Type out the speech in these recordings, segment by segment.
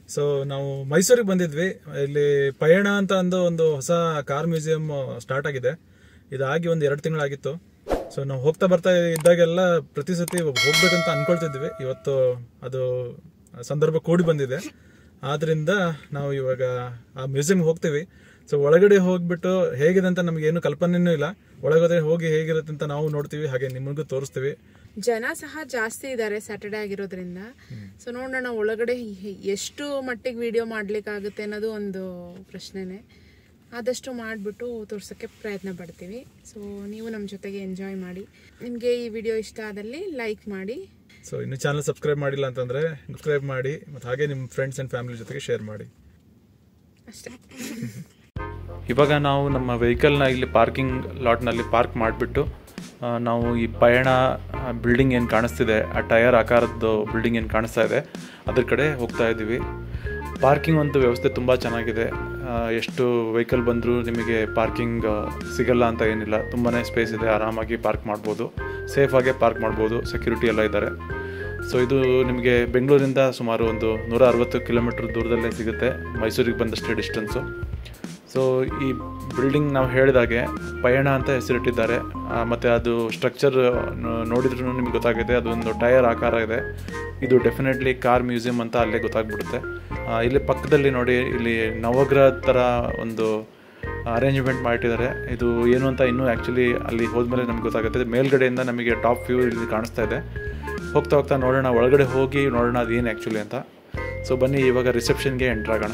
So ನಾವು ಮೈಸೂರಿಗೆ ಬಂದಿದ್ವಿ ಇಲ್ಲಿ ಪಯಣ ಅಂತ ಅಂದು ಒಂದು ಹೊಸ ಕಾರ್ ಮ್ಯೂಸಿಯಂ ಸ್ಟಾರ್ಟ್ ಆಗಿದೆ ಇದಾಗಿ ಒಂದು ಎರಡು ತಿಂಗಳಾಗಿತ್ತು ಸೊ ನಾವು ಹೋಗ್ತಾ ಬರ್ತಾ ಇದ್ದಾಗೆಲ್ಲ ಪ್ರತಿ ಸತಿ ಹೋಗ್ಬೇಕಂತ ಅನ್ಕೊಳ್ತಿದ್ವಿ ಇವತ್ತು ಅದು ಸಂದರ್ಭ ಕೂಡಿ ಬಂದಿದೆ ಆದ್ರಿಂದ ನಾವು ಇವಾಗ ಆ ಮ್ಯೂಸಿಯಂ ಹೋಗ್ತೀವಿ ಸೊ ಒಳಗಡೆ ಹೋಗ್ಬಿಟ್ಟು ಹೇಗಿದೆ ಅಂತ ನಮ್ಗೆ ಏನು ಕಲ್ಪನೆನೂ ಇಲ್ಲ ಒಳಗಡೆ ಹೋಗಿ ಹೇಗಿರುತ್ತೆ ಅಂತ ನಾವು ನೋಡ್ತೀವಿ ಹಾಗೆ ನಿಮಗೂ ತೋರಿಸ್ತೀವಿ ಜನ ಸಹ ಜಾಸ್ತಿ ಇದ್ದಾರೆ ಸ್ಯಾಟರ್ಡೆ ಆಗಿರೋದ್ರಿಂದ ಸೊ ನೋಡೋಣ ಒಳಗಡೆ ಹೆ- ಎಷ್ಟು ಮಟ್ಟಿಗೆ ವಿಡಿಯೋ ಮಾಡ್ಲಿಕ್ಕಾಗುತ್ತೆ ಅನ್ನೋದು ಒಂದು ಪ್ರಶ್ನೆನೇ ಆದಷ್ಟು ಮಾಡಿಬಿಟ್ಟು ತೋರ್ಸೋಕ್ಕೆ ಪ್ರಯತ್ನ ಪಡ್ತೀವಿ ಸೊ ನೀವು ನಮ್ಮ ಜೊತೆಗೆ ಎಂಜಾಯ್ ಮಾಡಿ ನಿಮಗೆ ಈ ವಿಡಿಯೋ ಇಷ್ಟ ಆದಲ್ಲಿ ಲೈಕ್ ಮಾಡಿ ಸೊ ಇನ್ನು ಚಾನಲ್ ಸಬ್ಸ್ಕ್ರೈಬ್ ಮಾಡಿಲ್ಲ ಅಂತಂದ್ರೆ ಸಬ್ಸ್ಕ್ರೈಬ್ ಮಾಡಿ ಮತ್ತು ಹಾಗೆ ನಿಮ್ಮ ಫ್ರೆಂಡ್ಸ್ ಆ್ಯಂಡ್ ಫ್ಯಾಮಿಲಿ ಜೊತೆಗೆ ಶೇರ್ ಮಾಡಿ ಅಷ್ಟೇ ಇವಾಗ ನಾವು ನಮ್ಮ ವೆಹಿಕಲ್ನ ಇಲ್ಲಿ ಪಾರ್ಕಿಂಗ್ ಲಾಟ್ನಲ್ಲಿ ಪಾರ್ಕ್ ಮಾಡಿಬಿಟ್ಟು ನಾವು ಈ ಪಯಣ ಬಿಲ್ಡಿಂಗ್ ಏನು ಕಾಣಿಸ್ತಿದೆ ಆ ಟಯರ್ ಆಕಾರದ್ದು ಬಿಲ್ಡಿಂಗ್ ಏನು ಕಾಣಿಸ್ತಾ ಇದೆ ಅದ್ರ ಕಡೆ ಹೋಗ್ತಾ ಇದ್ದೀವಿ ಪಾರ್ಕಿಂಗ್ ಒಂದು ವ್ಯವಸ್ಥೆ ತುಂಬ ಚೆನ್ನಾಗಿದೆ ಆ, ಎಷ್ಟು ವೆಹಿಕಲ್ ಬಂದರೂ ನಿಮಗೆ ಪಾರ್ಕಿಂಗ್ ಸಿಗಲ್ಲ ಅಂತ ಏನಿಲ್ಲ ತುಂಬಾ ಸ್ಪೇಸ್ ಇದೆ ಆರಾಮಾಗಿ ಪಾರ್ಕ್ ಮಾಡ್ಬೋದು ಸೇಫಾಗೆ ಪಾರ್ಕ್ ಮಾಡ್ಬೋದು ಸೆಕ್ಯೂರಿಟಿ ಎಲ್ಲ ಇದ್ದಾರೆ ಸೊ ಇದು ನಿಮಗೆ ಬೆಂಗಳೂರಿಂದ ಸುಮಾರು ಒಂದು ನೂರ ಅರವತ್ತು ಕಿಲೋಮೀಟ್ರ್ ದೂರದಲ್ಲೇ ಸಿಗುತ್ತೆ ಮೈಸೂರಿಗೆ ಬಂದಷ್ಟೇ ಡಿಸ್ಟೆನ್ಸು ಸೊ ಈ ಬಿಲ್ಡಿಂಗ್ ನಾವು ಹೇಳಿದಾಗೆ ಪಯಣ ಅಂತ ಹೆಸರಿಟ್ಟಿದ್ದಾರೆ ಆ, ಮತ್ತೆ ಅದು ಸ್ಟ್ರಕ್ಚರ್ ನೋಡಿದ್ರೂ ನಿಮಗೆ ಗೊತ್ತಾಗುತ್ತೆ ಅದೊಂದು ಟಯರ್ ಆಕಾರ ಇದೆ ಇದು ಡೆಫಿನೆಟ್ಲಿ ಕಾರ್ ಮ್ಯೂಸಿಯಂ ಅಂತ ಅಲ್ಲೇ ಗೊತ್ತಾಗ್ಬಿಡುತ್ತೆ ಆ, ಇಲ್ಲಿ ಪಕ್ಕದಲ್ಲಿ ನೋಡಿ ಇಲ್ಲಿ ನವಗ್ರಹ ಥರ ಒಂದು ಅರೇಂಜ್ಮೆಂಟ್ ಮಾಡಿಟ್ಟಿದ್ದಾರೆ ಇದು ಏನು ಅಂತ ಇನ್ನೂ ಆ್ಯಕ್ಚುಲಿ ಅಲ್ಲಿ ಹೋದ್ಮೇಲೆ ನಮ್ಗೆ ಗೊತ್ತಾಗುತ್ತೆ ಮೇಲ್ಗಡೆಯಿಂದ ನಮಗೆ ಟಾಪ್ ವ್ಯೂ ಇಲ್ಲಿ ಕಾಣಿಸ್ತಾ ಇದೆ ಹೋಗ್ತಾ ಹೋಗ್ತಾ ನೋಡೋಣ ಒಳಗಡೆ ಹೋಗಿ ನೋಡೋಣ ಅದು ಏನು ಆ್ಯಕ್ಚುಲಿ ಅಂತ ಸೊ ಬನ್ನಿ ಇವಾಗ ರಿಸೆಪ್ಷನ್ಗೆ ಎಂಟ್ರ್ ಆಗೋಣ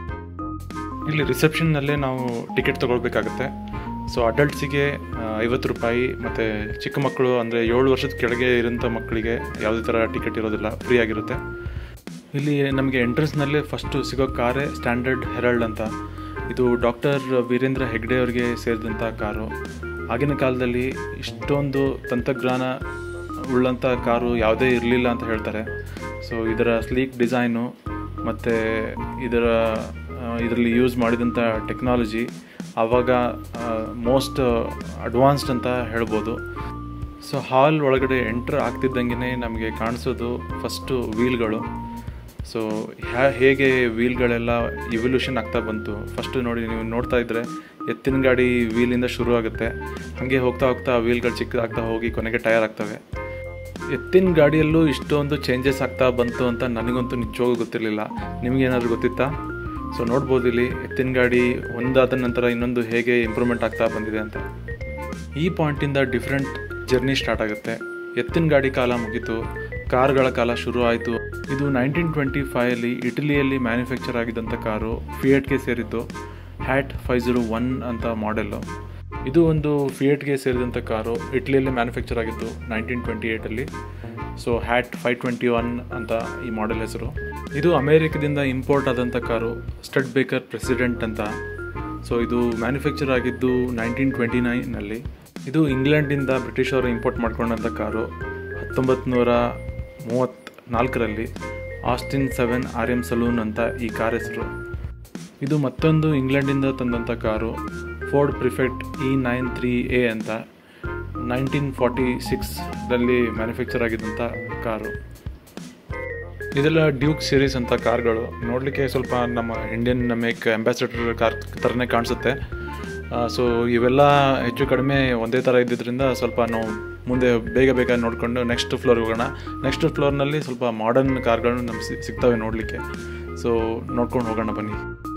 ಇಲ್ಲಿ ರಿಸೆಪ್ಷನ್ನಲ್ಲೇ ನಾವು ಟಿಕೆಟ್ ತೊಗೊಳ್ಬೇಕಾಗುತ್ತೆ ಸೊ ಅಡಲ್ಟ್ಸಿಗೆ ಐವತ್ತು ರೂಪಾಯಿ ಮತ್ತು ಚಿಕ್ಕ ಮಕ್ಕಳು ಅಂದರೆ ಏಳು ವರ್ಷದ ಕೆಳಗೆ ಇರೋಂಥ ಮಕ್ಕಳಿಗೆ ಯಾವುದೇ ಥರ ಟಿಕೆಟ್ ಇರೋದಿಲ್ಲ ಫ್ರೀ ಆಗಿರುತ್ತೆ ಇಲ್ಲಿ ನಮಗೆ ಎಂಟ್ರೆನ್ಸ್ನಲ್ಲೇ ಫಸ್ಟು ಸಿಗೋ ಕಾರೇ ಸ್ಟ್ಯಾಂಡರ್ಡ್ ಹೆರಾಲ್ಡ್ ಅಂತ ಇದು ಡಾಕ್ಟರ್ ವೀರೇಂದ್ರ ಹೆಗ್ಡೆ ಅವರಿಗೆ ಸೇರಿದಂಥ ಕಾರು ಆಗಿನ ಕಾಲದಲ್ಲಿ ಇಷ್ಟೊಂದು ತಂತ್ರಜ್ಞಾನ ಉಳ್ಳಂಥ ಕಾರು ಯಾವುದೇ ಇರಲಿಲ್ಲ ಅಂತ ಹೇಳ್ತಾರೆ ಸೊ ಇದರ ಸ್ಲೀಕ್ ಡಿಸೈನು ಮತ್ತು ಇದರ ಇದರಲ್ಲಿ ಯೂಸ್ ಮಾಡಿದಂಥ ಟೆಕ್ನಾಲಜಿ ಆವಾಗ ಮೋಸ್ಟ್ ಅಡ್ವಾನ್ಸ್ಡ್ ಅಂತ ಹೇಳ್ಬೋದು ಸೊ ಹಾಲ್ ಒಳಗಡೆ ಎಂಟ್ರ್ ಆಗ್ತಿದ್ದಂಗೆ ನಮಗೆ ಕಾಣಿಸೋದು ಫಸ್ಟು ವೀಲ್ಗಳು ಸೊ ಹ್ಯಾ ಹೇಗೆ ವೀಲ್ಗಳೆಲ್ಲ ಇವಲ್ಯೂಷನ್ ಆಗ್ತಾ ಬಂತು ಫಸ್ಟು ನೋಡಿ ನೀವು ನೋಡ್ತಾ ಇದ್ದರೆ ಎತ್ತಿನ ಗಾಡಿ ವೀಲಿಂದ ಶುರು ಆಗುತ್ತೆ ಹಾಗೆ ಹೋಗ್ತಾ ಹೋಗ್ತಾ ವೀಲ್ಗಳು ಚಿಕ್ಕದಾಗ್ತಾ ಹೋಗಿ ಕೊನೆಗೆ ಟಯರ್ ಆಗ್ತವೆ ಎತ್ತಿನ ಗಾಡಿಯಲ್ಲೂ ಇಷ್ಟೊಂದು ಚೇಂಜಸ್ ಆಗ್ತಾ ಬಂತು ಅಂತ ನನಗಂತೂ ನಿಜವಾಗೂ ಗೊತ್ತಿರಲಿಲ್ಲ ನಿಮಗೇನಾದ್ರು ಗೊತ್ತಿತ್ತಾ ಸೊ ನೋಡ್ಬೋದು ಇಲ್ಲಿ ಎತ್ತಿನ ಗಾಡಿ ಒಂದಾದ ನಂತರ ಇನ್ನೊಂದು ಹೇಗೆ ಇಂಪ್ರೂವ್ಮೆಂಟ್ ಆಗ್ತಾ ಬಂದಿದೆ ಅಂತ ಈ ಪಾಯಿಂಟಿಂದ ಡಿಫ್ರೆಂಟ್ ಜರ್ನಿ ಸ್ಟಾರ್ಟ್ ಆಗುತ್ತೆ ಎತ್ತಿನ ಗಾಡಿ ಕಾಲ ಮುಗೀತು ಕಾರ್ಗಳ ಕಾಲ ಶುರು ಆಯಿತು ಇದು ನೈನ್ಟೀನ್ ಟ್ವೆಂಟಿ ಫೈವಲ್ಲಿ ಇಟಲಿಯಲ್ಲಿ ಮ್ಯಾನುಫ್ಯಾಕ್ಚರ್ ಆಗಿದ್ದಂಥ ಕಾರು ಫಿಯೇಟ್ಗೆ ಸೇರಿದ್ದು ಹ್ಯಾಟ್ ಫೈವ್ ಜೀರೋ ಒನ್ ಅಂತ ಮಾಡೆಲ್ಲು ಇದು ಒಂದು ಫಿಯೇಟ್ಗೆ ಸೇರಿದಂಥ ಕಾರು ಇಟಲಿಯಲ್ಲಿ ಮ್ಯಾನುಫ್ಯಾಕ್ಚರ್ ಆಗಿದ್ದು ನೈನ್ಟೀನ್ ಟ್ವೆಂಟಿ ಏಯ್ಟಲ್ಲಿ ಸೊ ಹ್ಯಾಟ್ ಫೈವ್ ಟ್ವೆಂಟಿ ಒನ್ ಅಂತ ಈ ಮಾಡೆಲ್ ಹೆಸರು ಇದು ಅಮೇರಿಕದಿಂದ ಇಂಪೋರ್ಟ್ ಆದಂಥ ಕಾರು ಸ್ಟಡ್ ಬೇಕರ್ ಪ್ರೆಸಿಡೆಂಟ್ ಅಂತ ಸೊ ಇದು ಮ್ಯಾನುಫ್ಯಾಕ್ಚರ್ ಆಗಿದ್ದು ನೈನ್ಟೀನ್ ಟ್ವೆಂಟಿ ನೈನಲ್ಲಿ ಇದು ಇಂಗ್ಲೆಂಡಿಂದ ಬ್ರಿಟಿಷ್ ಅವರು ಇಂಪೋರ್ಟ್ ಮಾಡ್ಕೊಂಡಂಥ ಕಾರು ಹತ್ತೊಂಬತ್ತು ನೂರ ಮೂವತ್ತ್ನಾಲ್ಕರಲ್ಲಿ Austin seven R M salon ಅಂತ ಈ ಕಾರ್ ಹೆಸರು ಇದು ಮತ್ತೊಂದು ಇಂಗ್ಲೆಂಡಿಂದ ತಂದಂಥ car Ford Prefect E nine three A ಅಂತ ನೈನ್ಟೀನ್ ಫಾರ್ಟಿ ಸಿಕ್ಸ್ದಲ್ಲಿ ಮ್ಯಾನುಫ್ಯಾಕ್ಚರ್ ಆಗಿದ್ದಂಥ ಕಾರು ಇದೆಲ್ಲ ಡ್ಯೂಕ್ ಸೀರೀಸ್ ಅಂತ ಕಾರ್ಗಳು ನೋಡಲಿಕ್ಕೆ ಸ್ವಲ್ಪ ನಮ್ಮ ಇಂಡಿಯನ್ ಮೇಕ್ ಅಂಬಾಸಿಡರ್ ಕಾರ್ ಥರನೇ ಕಾಣಿಸುತ್ತೆ ಸೊ ಇವೆಲ್ಲ ಹೆಚ್ಚು ಕಡಿಮೆ ಒಂದೇ ಥರ ಇದ್ದಿದ್ದರಿಂದ ಸ್ವಲ್ಪ ನಾವು ಮುಂದೆ ಬೇಗ ಬೇಗ ನೋಡಿಕೊಂಡು ನೆಕ್ಸ್ಟ್ ಫ್ಲೋರ್ಗೆ ಹೋಗೋಣ ನೆಕ್ಸ್ಟ್ ಫ್ಲೋರ್ನಲ್ಲಿ ಸ್ವಲ್ಪ ಮಾಡರ್ನ್ ಕಾರ್ಗಳು ನಮ್ಗೆ ಸಿ- ಸಿಗ್ತವೆ ನೋಡಲಿಕ್ಕೆ ಸೊ ನೋಡ್ಕೊಂಡು ಹೋಗೋಣ ಬನ್ನಿ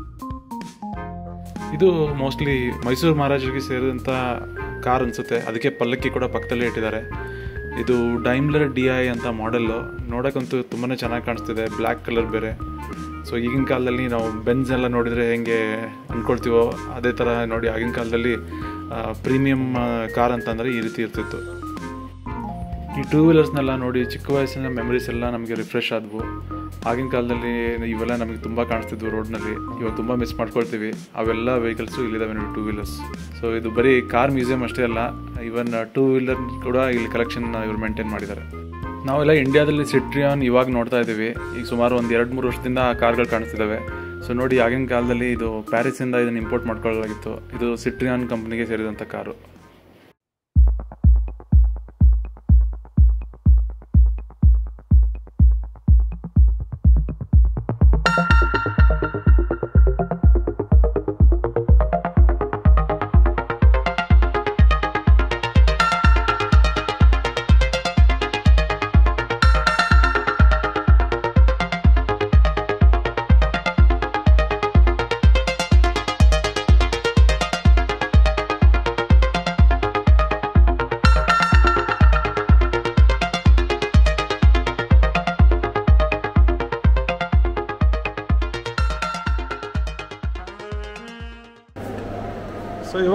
ಇದು ಮೋಸ್ಟ್ಲಿ ಮೈಸೂರು ಮಹಾರಾಜರಿಗೆ ಸೇರಿದಂಥ ಕಾರ್ ಅನಿಸುತ್ತೆ ಅದಕ್ಕೆ ಪಲ್ಲಕ್ಕಿ ಕೂಡ ಪಕ್ಕದಲ್ಲೇ ಇಟ್ಟಿದ್ದಾರೆ ಇದು ಡೈಮ್ಲರ್ ಡಿ ಐ ಅಂತ ಮಾಡೆಲ್ಲು ನೋಡೋಕ್ಕಂತೂ ತುಂಬಾ ಚೆನ್ನಾಗಿ ಕಾಣಿಸ್ತಿದೆ ಬ್ಲ್ಯಾಕ್ ಕಲರ್ ಬೇರೆ ಸೊ ಈಗಿನ ಕಾಲದಲ್ಲಿ ನಾವು ಬೆನ್ಸ್ ಎಲ್ಲ ನೋಡಿದರೆ ಹೆಂಗೆ ಅಂದ್ಕೊಳ್ತೀವೋ ಅದೇ ಥರ ನೋಡಿ ಆಗಿನ ಕಾಲದಲ್ಲಿ ಪ್ರೀಮಿಯಂ ಕಾರ್ ಅಂತಂದರೆ ಈ ರೀತಿ ಇರ್ತಿತ್ತು ಈ ಟೂ ವೀಲರ್ಸ್ನೆಲ್ಲ ನೋಡಿ ಚಿಕ್ಕ ವಯಸ್ಸಿನ ಮೆಮರೀಸ್ ಎಲ್ಲ ನಮಗೆ ರಿಫ್ರೆಶ್ ಆದವು ಆಗಿನ ಕಾಲದಲ್ಲಿ ಇವೆಲ್ಲ ನಮಗೆ ತುಂಬ ಕಾಣಿಸ್ತಿದ್ವು ರೋಡ್ನಲ್ಲಿ ಇವಾಗ ತುಂಬ ಮಿಸ್ ಮಾಡ್ಕೊಳ್ತೀವಿ ಅವೆಲ್ಲ ವೆಹಿಕಲ್ಸು ಇಲ್ಲಿದ್ದಾವೆ ನೋಡಿ ಟೂ ವೀಲರ್ಸ್ ಸೊ ಇದು ಬರೀ ಕಾರ್ ಮ್ಯೂಸಿಯಂ ಅಷ್ಟೇ ಅಲ್ಲ ಇವನ್ ಟೂ ವೀಲರ್ ಕೂಡ ಇಲ್ಲಿ ಕಲೆಕ್ಷನ್ ಇವ್ರು ಮೇಂಟೈನ್ ಮಾಡಿದ್ದಾರೆ ನಾವೆಲ್ಲ ಇಂಡಿಯಾದಲ್ಲಿ ಸಿಟ್ರಿಯಾನ್ ಇವಾಗ ನೋಡ್ತಾ ಇದ್ದೀವಿ ಈಗ ಸುಮಾರು ಒಂದು ಎರಡು ಮೂರು ವರ್ಷದಿಂದ ಆ ಕಾರ್ಗಳು ಕಾಣಿಸ್ತಿದ್ದಾವೆ ಸೊ ನೋಡಿ ಆಗಿನ ಕಾಲದಲ್ಲಿ ಇದು ಪ್ಯಾರಿಸಿಂದ ಇದನ್ನು ಇಂಪೋರ್ಟ್ ಮಾಡ್ಕೊಳ್ಳಲಾಗಿತ್ತು ಇದು ಸಿಟ್ರಿಯಾನ್ ಕಂಪ್ನಿಗೆ ಸೇರಿದಂಥ ಕಾರು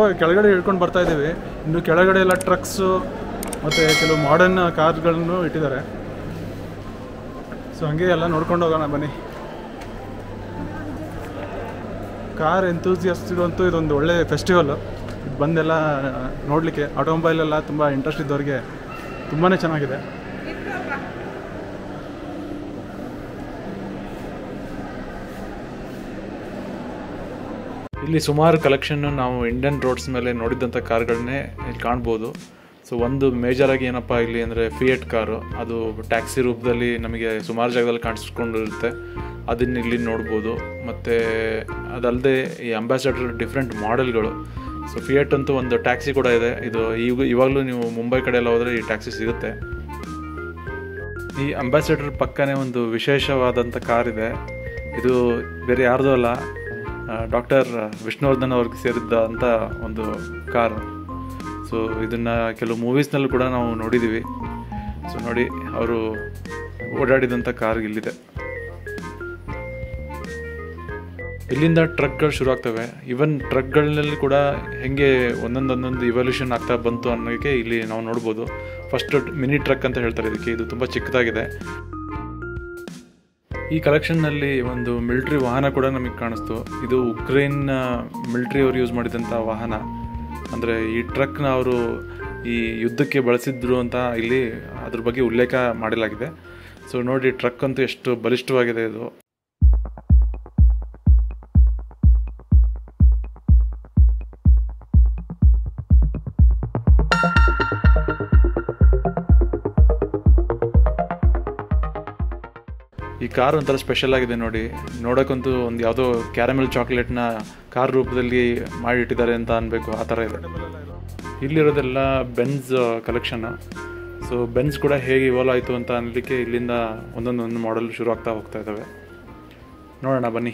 ಇವಾಗ ಕೆಳಗಡೆ ಇಳ್ಕೊಂಡು ಬರ್ತಾ ಇದ್ದೀವಿ ಇನ್ನು ಕೆಳಗಡೆ ಎಲ್ಲ ಟ್ರಕ್ಸು ಮತ್ತು ಕೆಲವು ಮಾಡರ್ನ್ ಕಾರ್ಗಳನ್ನು ಇಟ್ಟಿದ್ದಾರೆ ಸೊ ಹಂಗೆ ಎಲ್ಲ ನೋಡ್ಕೊಂಡು ಹೋಗೋಣ ಬನ್ನಿ ಕಾರ್ ಎಂತೂಸಿಯಸ್ಟ್ಗಂತೂ ಇದೊಂದು ಒಳ್ಳೆ ಫೆಸ್ಟಿವಲ್ ಇದು ಬಂದೆಲ್ಲ ನೋಡಲಿಕ್ಕೆ ಆಟೋಮೊಬೈಲ್ ಎಲ್ಲ ತುಂಬ ಇಂಟ್ರೆಸ್ಟ್ ಇದ್ದವ್ರಿಗೆ ತುಂಬಾ ಚೆನ್ನಾಗಿದೆ ಇಲ್ಲಿ ಸುಮಾರು ಕಲೆಕ್ಷನ್ ನಾವು ಇಂಡಿಯನ್ ರೋಡ್ಸ್ ಮೇಲೆ ನೋಡಿದಂಥ ಕಾರ್ಗಳನ್ನೇ ಇಲ್ಲಿ ಕಾಣ್ಬೋದು ಸೊ ಒಂದು ಮೇಜರ್ ಆಗಿ ಏನಪ್ಪ ಇಲ್ಲಿ ಅಂದರೆ ಫಿಯೆಟ್ ಕಾರು ಅದು ಟ್ಯಾಕ್ಸಿ ರೂಪದಲ್ಲಿ ನಮಗೆ ಸುಮಾರು ಜಾಗದಲ್ಲಿ ಕಾಣಿಸ್ಕೊಂಡಿರುತ್ತೆ ಅದನ್ನ ಇಲ್ಲಿ ನೋಡ್ಬೋದು ಮತ್ತು ಅದಲ್ಲದೆ ಈ ಅಂಬಾಸಡರ್ ಡಿಫ್ರೆಂಟ್ ಮಾಡೆಲ್ಗಳು ಸೊ ಫಿಯೆಟ್ ಅಂತೂ ಒಂದು ಟ್ಯಾಕ್ಸಿ ಕೂಡ ಇದೆ ಇದು ಈಗ ಇವಾಗಲೂ ನೀವು ಮುಂಬೈ ಕಡೆ ಎಲ್ಲ ಹೋದರೆ ಈ ಟ್ಯಾಕ್ಸಿ ಸಿಗುತ್ತೆ ಈ ಅಂಬಾಸಡರ್ ಪಕ್ಕನೇ ಒಂದು ವಿಶೇಷವಾದಂಥ ಕಾರ್ ಇದೆ ಇದು ಬೇರೆ ಯಾರ್ದೂ ಅಲ್ಲ ಡಾಕ್ಟರ್ ವಿಷ್ಣುವರ್ಧನ್ ಅವ್ರಿಗೆ ಸೇರಿದ್ದ ಅಂತ ಒಂದು ಕಾರ್ ಸೊ ಇದನ್ನು ಕೆಲವು ಮೂವೀಸ್ನಲ್ಲೂ ಕೂಡ ನಾವು ನೋಡಿದ್ದೀವಿ ಸೊ ನೋಡಿ ಅವರು ಓಡಾಡಿದಂಥ ಕಾರ್ ಇಲ್ಲಿದೆ ಇಲ್ಲಿಂದ ಟ್ರಕ್ಗಳು ಶುರು ಆಗ್ತವೆ ಇವನ್ ಟ್ರಕ್ಗಳಲ್ಲಿ ಕೂಡ ಹೆಂಗೆ ಒಂದೊಂದೊಂದೊಂದು ಇವಲ್ಯೂಷನ್ ಆಗ್ತಾ ಬಂತು ಅನ್ನೋಕ್ಕೆ ಇಲ್ಲಿ ನಾವು ನೋಡ್ಬೋದು ಫಸ್ಟ್ ಮಿನಿ ಟ್ರಕ್ ಅಂತ ಹೇಳ್ತಾರೆ ಇದಕ್ಕೆ ಇದು ತುಂಬ ಚಿಕ್ಕದಾಗಿದೆ ಈ ಕಲೆಕ್ಷನ್ನಲ್ಲಿ ಒಂದು ಮಿಲಿಟ್ರಿ ವಾಹನ ಕೂಡ ನಮಗೆ ಕಾಣಿಸ್ತು ಇದು ಉಕ್ರೇನ್ ಮಿಲಿಟ್ರಿ ಅವರು ಯೂಸ್ ಮಾಡಿದಂಥ ವಾಹನ ಅಂದರೆ ಈ ಟ್ರಕ್ನ ಅವರು ಈ ಯುದ್ಧಕ್ಕೆ ಬಳಸಿದ್ರು ಅಂತ ಇಲ್ಲಿ ಅದ್ರ ಬಗ್ಗೆ ಉಲ್ಲೇಖ ಮಾಡಲಾಗಿದೆ ಸೊ ನೋಡಿ ಟ್ರಕ್ ಅಂತೂ ಎಷ್ಟು ಬಲಿಷ್ಠವಾಗಿದೆ ಇದು ಈ ಕಾರ್ ಒಂಥರ ಸ್ಪೆಷಲ್ ಆಗಿದೆ ನೋಡಿ ನೋಡೋಕ್ಕಂತೂ ಒಂದು ಯಾವುದೋ ಕ್ಯಾರಮೆಲ್ ಚಾಕ್ಲೇಟ್ನ ಕಾರ್ ರೂಪದಲ್ಲಿ ಮಾಡಿಟ್ಟಿದ್ದಾರೆ ಅಂತ ಅನ್ಬೇಕು ಆ ಥರ ಇದೆ ಇಲ್ಲಿರೋದೆಲ್ಲ ಬೆನ್ಸ್ ಕಲೆಕ್ಷನ್ ಸೊ ಬೆನ್ಸ್ ಕೂಡ ಹೇಗೆ ಇವಾಲ್ವ್ ಆಯಿತು ಅಂತ ಅನ್ಲಿಕ್ಕೆ ಇಲ್ಲಿಂದ ಒಂದೊಂದೊಂದು ಮಾಡೆಲ್ ಶುರು ಆಗ್ತಾ ಹೋಗ್ತಾ ಇದ್ದಾವೆ ನೋಡೋಣ ಬನ್ನಿ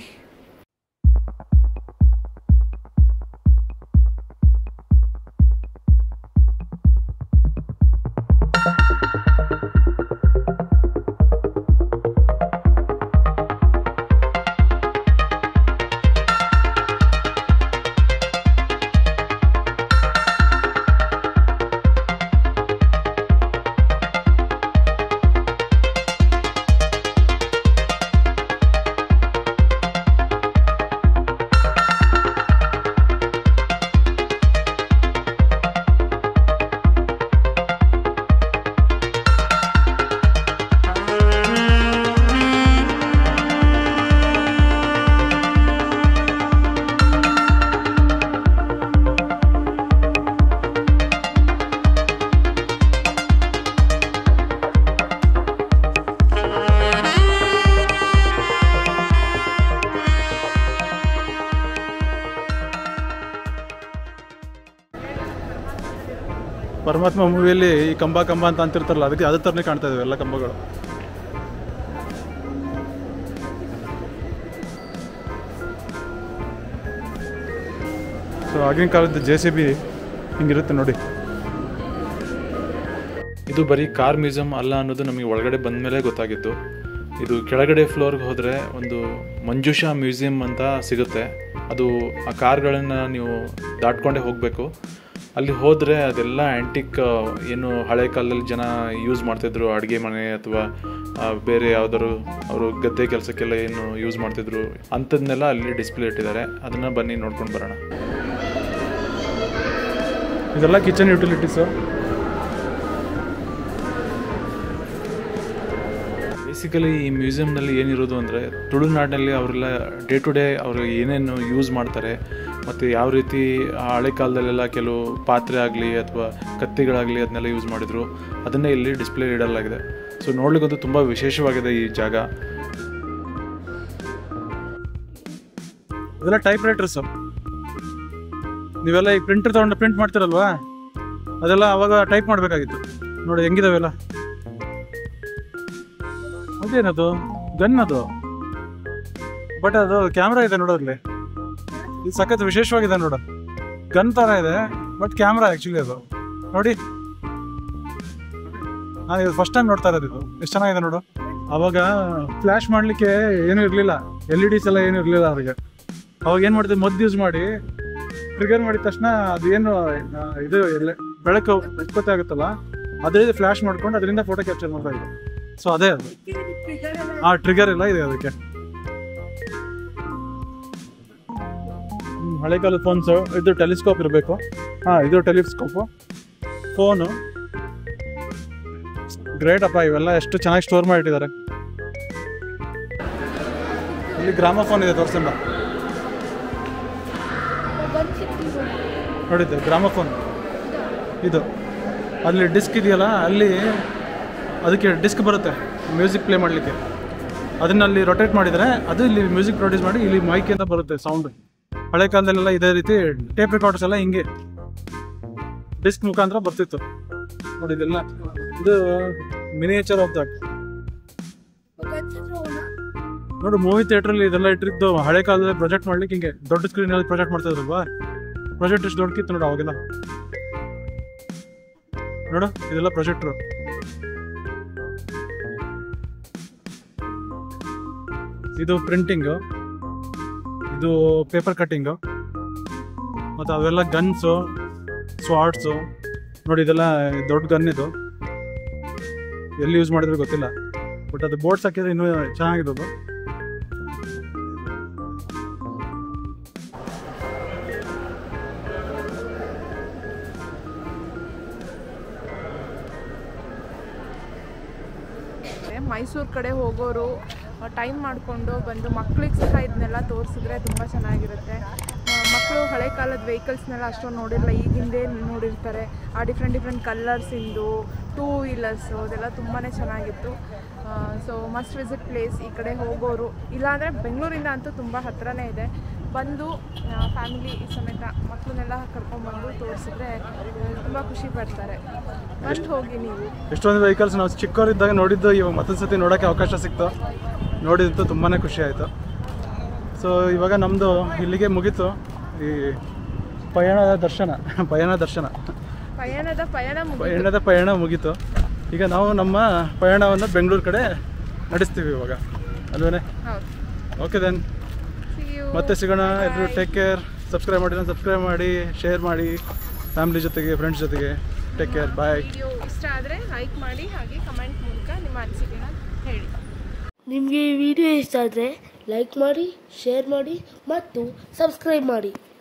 ಪರಮಾತ್ಮ ಮೂವಿಯಲ್ಲಿ ಈ ಕಂಬ ಕಂಬ ಅಂತ ಅಂತಿರ್ತಾರಲ್ಲ ಅದಕ್ಕೆ ಅದೇ ಥರನೇ ಕಾಣ್ತಾ ಇದಾವೆ ಎಲ್ಲ ಕಂಬಗಳು ಸೊ ಆಗಿನ ಕಾಲದ ಜೆ ಸಿ ಬಿ ಹಿಂಗಿರುತ್ತೆ ನೋಡಿ ಇದು ಬರೀ ಕಾರ್ ಮ್ಯೂಸಿಯಂ ಅಲ್ಲ ಅನ್ನೋದು ನಮಗೆ ಒಳಗಡೆ ಬಂದ ಮೇಲೆ ಗೊತ್ತಾಗಿತ್ತು ಇದು ಕೆಳಗಡೆ ಫ್ಲೋರ್ಗೆ ಹೋದರೆ ಒಂದು ಮಂಜುಷಾ ಮ್ಯೂಸಿಯಂ ಅಂತ ಸಿಗುತ್ತೆ ಅದು ಆ ಕಾರ್ಗಳನ್ನು ನೀವು ದಾಟ್ಕೊಂಡೇ ಹೋಗಬೇಕು ಅಲ್ಲಿ ಹೋದರೆ ಅದೆಲ್ಲ ಆ್ಯಂಟಿಕ್ ಏನು ಹಳೆ ಕಾಲದಲ್ಲಿ ಜನ ಯೂಸ್ ಮಾಡ್ತಿದ್ರು ಅಡುಗೆ ಮನೆ ಅಥವಾ ಆ, ಬೇರೆ ಯಾವ್ದಾದ್ರು ಅವರು ಗದ್ದೆ ಕೆಲಸಕ್ಕೆಲ್ಲ ಏನು ಯೂಸ್ ಮಾಡ್ತಿದ್ರು ಅಂಥದ್ದನ್ನೆಲ್ಲ ಅಲ್ಲಿ ಡಿಸ್ಪ್ಲೇ ಇಟ್ಟಿದ್ದಾರೆ ಅದನ್ನು ಬನ್ನಿ ನೋಡ್ಕೊಂಡು ಬರೋಣ ಇದೆಲ್ಲ ಕಿಚನ್ ಯುಟಿಲಿಟೀಸು ಬೇಸಿಕಲಿ ಈ ಮ್ಯೂಸಿಯಂನಲ್ಲಿ ಏನಿರೋದು ಅಂದರೆ ತುಳುನಾಡಿನಲ್ಲಿ ಅವರೆಲ್ಲ ಡೇ ಟು ಡೇ ಅವರು ಏನೇನು ಯೂಸ್ ಮಾಡ್ತಾರೆ ಮತ್ತು ಯಾವ ರೀತಿ ಆ ಹಳೆ ಕಾಲದಲ್ಲೆಲ್ಲ ಕೆಲವು ಪಾತ್ರೆ ಆಗಲಿ ಅಥವಾ ಕತ್ತಿಗಳಾಗಲಿ ಅದನ್ನೆಲ್ಲ ಯೂಸ್ ಮಾಡಿದರು ಅದನ್ನೇ ಇಲ್ಲಿ ಡಿಸ್ಪ್ಲೇ ಇಡಲಾಗಿದೆ ಸೊ ನೋಡ್ಲಿಕ್ಕಂತೂ ತುಂಬ ವಿಶೇಷವಾಗಿದೆ ಈ ಜಾಗ ಇದೆಲ್ಲ ಟೈಪ್ ರೈಟರ್ಸು ನೀವೆಲ್ಲ ಈಗ ಪ್ರಿಂಟರ್ ತಗೊಂಡು ಪ್ರಿಂಟ್ ಮಾಡ್ತಿರಲ್ವಾ ಅದೆಲ್ಲ ಅವಾಗ ಟೈಪ್ ಮಾಡಬೇಕಾಗಿತ್ತು ನೋಡಿ ಹೆಂಗಿದಾವೆಲ್ಲ ಅದೇನದು ಗನ್ ಅದು ಬಟ್ ಅದು ಕ್ಯಾಮ್ರಾ ಇದೆ ನೋಡೋದ್ರಲ್ಲಿ ಇದು ಸಖತ್ ವಿಶೇಷವಾಗಿದೆ ನೋಡು ಗನ್ ತರ ಇದೆ ಬಟ್ ಕ್ಯಾಮ್ರಾ ಆ್ಯಕ್ಚುಲಿ ಅದು ನೋಡಿ ನಾನು ಇದು ಫಸ್ಟ್ ಟೈಮ್ ನೋಡ್ತಾ ಇರೋದು ಇದು ಎಷ್ಟು ಚೆನ್ನಾಗಿದೆ ನೋಡು ಅವಾಗ ಫ್ಲ್ಯಾಶ್ ಮಾಡಲಿಕ್ಕೆ ಏನೂ ಇರಲಿಲ್ಲ ಎಲ್ ಇ ಡಿಸ್ ಎಲ್ಲ ಏನೂ ಇರಲಿಲ್ಲ ಅವ್ರಿಗೆ ಅವಾಗ ಏನು ಮಾಡ್ತೀವಿ ಮದ್ದು ಯೂಸ್ ಮಾಡಿ ಟ್ರಿಗರ್ ಮಾಡಿದ ತಕ್ಷಣ ಅದೇನು ಆ, ಇದು ಎಲ್ಲ- ಬೆಳಕು ಉತ್ಪತ್ತಿ ಆಗುತ್ತಲ್ಲ ಅದೇ ಫ್ಲಾಶ್ ಮಾಡ್ಕೊಂಡು ಅದರಿಂದ ಫೋಟೋ ಕ್ಯಾಪ್ಚರ್ ಮಾಡ್ತಾ ಇದೆ ಸೊ ಅದೇ ಅದು ಆ ಟ್ರಿಗರ್ ಎಲ್ಲ ಇದೆ ಅದಕ್ಕೆ ಹ್ಮ್, ಹಳೆ ಕಾಲದ ಫೋನ್ಸ್ ಇದು ಟೆಲಿಸ್ಕೋಪ್ ಇರಬೇಕು ಹಾ ಇದು ಟೆಲಿಸ್ಕೋಪು ಫೋನು ಗ್ರೇಟ್ ಅಪ್ಪ ಇವೆಲ್ಲ ಎಷ್ಟು ಚೆನ್ನಾಗಿ ಸ್ಟೋರ್ ಮಾಡಿಟ್ಟಿದ್ದಾರೆ ಇಲ್ಲಿ ಗ್ರಾಮ ಫೋನ್ ಇದೆ ತೋರ್ಸಂಬ ನೋಡಿದ್ದೆ ಗ್ರಾಮಫೋನ್ ಇದು ಅಲ್ಲಿ ಡಿಸ್ಕ್ ಇದೆಯಲ್ಲ ಅಲ್ಲಿ ಅದಕ್ಕೆ ಡಿಸ್ಕ್ ಬರುತ್ತೆ ಮ್ಯೂಸಿಕ್ ಪ್ಲೇ ಮಾಡಲಿಕ್ಕೆ ಅದನ್ನ ಅಲ್ಲಿ ರೊಟೇಟ್ ಮಾಡಿದರೆ ಅದು ಇಲ್ಲಿ ಮ್ಯೂಸಿಕ್ ಪ್ರೊಡ್ಯೂಸ್ ಮಾಡಿ ಇಲ್ಲಿ ಮೈಕ್ ಅಂತ ಬರುತ್ತೆ ಸೌಂಡ್ ಹಳೆ ಕಾಲದಲ್ಲೆಲ್ಲ ಇದೇ ರೀತಿ ಟೇಪ್ ರೆಕಾರ್ಡ್ಸ್ ಎಲ್ಲ ಹಿಂಗೆ ಡಿಸ್ಕ್ ಮುಖಾಂತರ ಬರ್ತಿತ್ತು ನೋಡಿ ಇದೆಲ್ಲ ಇದು ಮಿನಿಯೇಚರ್ ಆಫ್ ದಟ್ ನೋಡು ಮೂವಿ ಥಿಯೇಟ್ರಲ್ಲಿ ಇದೆಲ್ಲ ಇಟ್ಟಿದ್ದು ಹಳೆ ಕಾಲದಲ್ಲಿ ಪ್ರೊಜೆಕ್ಟ್ ಮಾಡ್ಲಿಕ್ಕೆ ಹಿಂಗೆ ದೊಡ್ಡ ಸ್ಕ್ರೀನ್ ಅಲ್ಲಿ ಪ್ರೊಜೆಕ್ಟ್ ಮಾಡ್ತಾ ಇದ್ರಲ್ವಾ ಪ್ರೊಜೆಕ್ಟ್ ಎಷ್ಟು ದೊಡ್ಡಕಿತ್ತು ನೋಡು ಅವಾಗೆಲ್ಲ ನೋಡು ಇದೆಲ್ಲ ಪ್ರೊಜೆಕ್ಟ್ರು ಇದು ಪ್ರಿಂಟಿಂಗು ಇದು ಪೇಪರ್ ಕಟ್ಟಿಂಗು ಮತ್ತು ಅವೆಲ್ಲ ಗನ್ಸು ಸ್ವಾಟ್ಸು ನೋಡಿ ಇದೆಲ್ಲ ದೊಡ್ಡ ಗನ್ ಇದು ಎಲ್ಲಿ ಯೂಸ್ ಮಾಡಿದ್ರೆ ಗೊತ್ತಿಲ್ಲ ಬಟ್ ಅದು ಬೋರ್ಡ್ಸ್ ಹಾಕಿದ್ರೆ ಇನ್ನೂ ಚೆನ್ನಾಗಿದೆ ಅದು ಮೈಸೂರು ಕಡೆ ಹೋಗೋರು ಟೈಮ್ ಮಾಡಿಕೊಂಡು ಬಂದು ಮಕ್ಳಿಗೆ ಸಹ ಇದನ್ನೆಲ್ಲ ತೋರಿಸಿದ್ರೆ ತುಂಬ ಚೆನ್ನಾಗಿರುತ್ತೆ ಮಕ್ಕಳು ಹಳೆ ಕಾಲದ ವೆಹಿಕಲ್ಸ್ನೆಲ್ಲ ಅಷ್ಟೊಂದು ನೋಡಿರಲ್ಲ ಈಗಿಂದೇ ನೋಡಿರ್ತಾರೆ ಆ ಡಿಫ್ರೆಂಟ್ ಡಿಫ್ರೆಂಟ್ ಕಲರ್ಸಿಂದು ಟೂ ವೀಲರ್ಸು ಅದೆಲ್ಲ ತುಂಬಾ ಚೆನ್ನಾಗಿತ್ತು ಸೊ ಮಸ್ಟ್ ವಿಸಿಟ್ ಪ್ಲೇಸ್ ಈ ಕಡೆ ಹೋಗೋರು ಇಲ್ಲಾಂದರೆ ಬೆಂಗಳೂರಿಂದ ಅಂತೂ ತುಂಬ ಹತ್ರನೇ ಇದೆ ಬಂದು ಫ್ಯಾಮಿಲಿ ಸಮೇತ ಮಕ್ಕಳನ್ನೆಲ್ಲ ಕರ್ಕೊಂಡ್ಬಂದು ತೋರಿಸಿದ್ರೆ ತುಂಬ ಖುಷಿ ಪಡ್ತಾರೆ ಫಸ್ಟ್ ಹೋಗಿ ನೀವು ಎಷ್ಟೊಂದು ವೆಹಿಕಲ್ಸ್ ನಾವು ಚಿಕ್ಕವರಿದ್ದಾಗ ನೋಡಿದ್ದು ಇವಾಗ ಮತ್ತೊಂದು ಸತಿ ನೋಡೋಕ್ಕೆ ಅವಕಾಶ ಸಿಕ್ತು ನೋಡಿದ್ದು ತುಂಬಾ ಖುಷಿ ಆಯಿತು ಸೊ ಇವಾಗ ನಮ್ಮದು ಇಲ್ಲಿಗೆ ಮುಗೀತು ಈ ಪಯಣದ ದರ್ಶನ ಪಯಣ ದರ್ಶನ ಪಯಣದ ಪಯಣ ಮುಗಿ ಪಯಣದ ಪಯಣ ಮುಗೀತು ಈಗ ನಾವು ನಮ್ಮ ಪಯಣವನ್ನು ಬೆಂಗಳೂರು ಕಡೆ ನಡೆಸ್ತೀವಿ ಇವಾಗ ಅಲ್ವೇ ಹೌದು ಓಕೆ ದೆನ್ See you. ಮತ್ತೆ ಸಿಗೋಣ ಎಲ್ಲರೂ ಟೇಕ್ ಕೇರ್ ಸಬ್ಸ್ಕ್ರೈಬ್ ಮಾಡಿ ಸಬ್ಸ್ಕ್ರೈಬ್ ಮಾಡಿ ಶೇರ್ ಮಾಡಿ ಫ್ಯಾಮಿಲಿ ಜೊತೆಗೆ ಫ್ರೆಂಡ್ಸ್ ಜೊತೆಗೆ ಟೇಕ್ ಕೇರ್ ಬಾಯ್ ವಿಡಿಯೋ ಇಷ್ಟ ಆದರೆ ಲೈಕ್ ಮಾಡಿ ಹಾಗೆ ಕಮೆಂಟ್ ಮೂಲಕ ನಿಮ್ಮ ಅನಿಸಿಕೆನ ಹೇಳಿ ನಿಮಗೆ ಈ ವಿಡಿಯೋ ಇಷ್ಟ ಆದರೆ ಲೈಕ್ ಮಾಡಿ ಶೇರ್ ಮಾಡಿ ಮತ್ತು ಸಬ್ಸ್ಕ್ರೈಬ್ ಮಾಡಿ